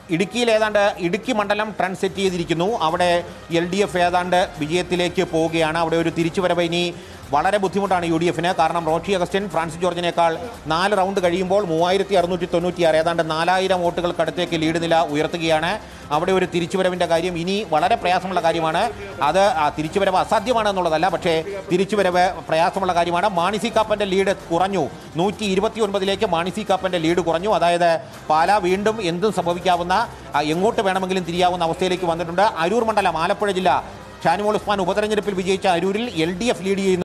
ഇടുക്കിയിൽ ഏതാണ്ട് ഇടുക്കി മണ്ഡലം ട്രെൻഡ് സെറ്റ് ചെയ്തിരിക്കുന്നു അവിടെ എൽ ഡി എഫ് ഏതാണ്ട് വിജയത്തിലേക്ക് പോവുകയാണ് അവിടെ ഒരു തിരിച്ചുവരവ് ഇനി വളരെ ബുദ്ധിമുട്ടാണ് യു ഡി എഫിന് കാരണം റോഷി അഗസ്റ്റിൻ ഫ്രാൻസിസ് ജോർജിനേക്കാൾ നാല് റൗണ്ട് കഴിയുമ്പോൾ മൂവായിരത്തി അറുന്നൂറ്റി തൊണ്ണൂറ്റിയാറ് ഏതാണ്ട് നാലായിരം വോട്ടുകൾക്കടുത്തേക്ക് ലീഡ് നില ഉയർത്തുകയാണ് അവിടെ ഒരു തിരിച്ചുവരവിൻ്റെ കാര്യം ഇനി വളരെ പ്രയാസമുള്ള കാര്യമാണ് അത് ആ തിരിച്ചുവരവ് അസാധ്യമാണ് എന്നുള്ളതല്ല പക്ഷേ തിരിച്ചുവരവ് പ്രയാസമുള്ള കാര്യമാണ് മാണിസി കാപ്പൻ്റെ ലീഡ് കുറഞ്ഞു നൂറ്റി ഇരുപത്തി ഒൻപതിലേക്ക് മാണിസി കാപ്പൻ്റെ ലീഡ് കുറഞ്ഞു അതായത് പാല വീണ്ടും എന്തും സംഭവിക്കാവുന്ന ആ, എങ്ങോട്ട് വേണമെങ്കിലും തിരിയാവുന്ന അവസ്ഥയിലേക്ക് വന്നിട്ടുണ്ട് അരൂർ മണ്ഡലം ആലപ്പുഴ ജില്ല ഷാനിമോൾ ഉസ്മാൻ ഉപതെരഞ്ഞെടുപ്പിൽ വിജയിച്ച അരൂരിൽ എൽ ഡി എഫ് ലീഡ് ചെയ്യുന്നു